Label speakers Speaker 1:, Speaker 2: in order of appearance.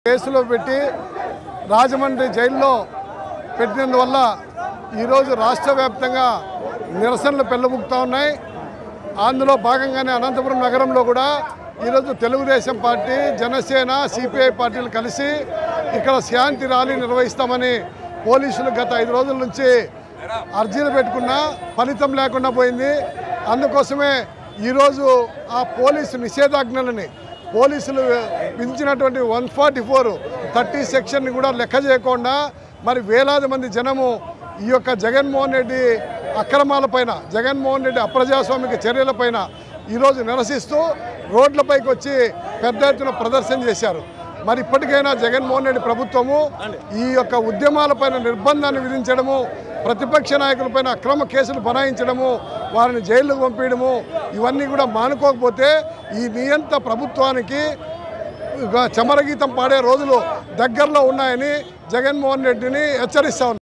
Speaker 1: కేసులో పెట్టి రాజమండ్రి జైల్లో పెట్టినందువల్ల ఈరోజు రాష్ట్ర వ్యాప్తంగా నిరసనలు పెళ్ళబుక్తా ఉన్నాయి అందులో భాగంగానే అనంతపురం నగరంలో కూడా ఈరోజు తెలుగుదేశం పార్టీ జనసేన సిపిఐ పార్టీలు కలిసి ఇక్కడ శాంతి ర్యాలీ నిర్వహిస్తామని పోలీసులు గత ఐదు రోజుల నుంచి అర్జీలు పెట్టుకున్నా ఫలితం లేకుండా పోయింది అందుకోసమే ఈరోజు ఆ పోలీసు నిషేధాజ్ఞలని పోలీసులు విధించినటువంటి వన్ ఫార్టీ ఫోర్ థర్టీ సెక్షన్ని కూడా లెక్క చేయకుండా మరి వేలాది మంది జనము ఈ యొక్క జగన్మోహన్ రెడ్డి అక్రమాలపైన జగన్మోహన్ రెడ్డి అప్రజాస్వామిక చర్యలపైన ఈరోజు నిరసిస్తూ రోడ్లపైకి వచ్చి పెద్ద ఎత్తున ప్రదర్శన చేశారు మరి ఇప్పటికైనా జగన్మోహన్ రెడ్డి ప్రభుత్వము ఈ యొక్క ఉద్యమాలపైన నిర్బంధాన్ని విధించడము ప్రతిపక్ష నాయకులపైన అక్రమ కేసులు బనాయించడము వారిని జైలుకు పంపించడము ఇవన్నీ కూడా మానుకోకపోతే ఈ నియంత ప్రభుత్వానికి ఇక చమరగీతం పాడే రోజులు దగ్గరలో ఉన్నాయని జగన్మోహన్ రెడ్డిని హెచ్చరిస్తా ఉన్నాం.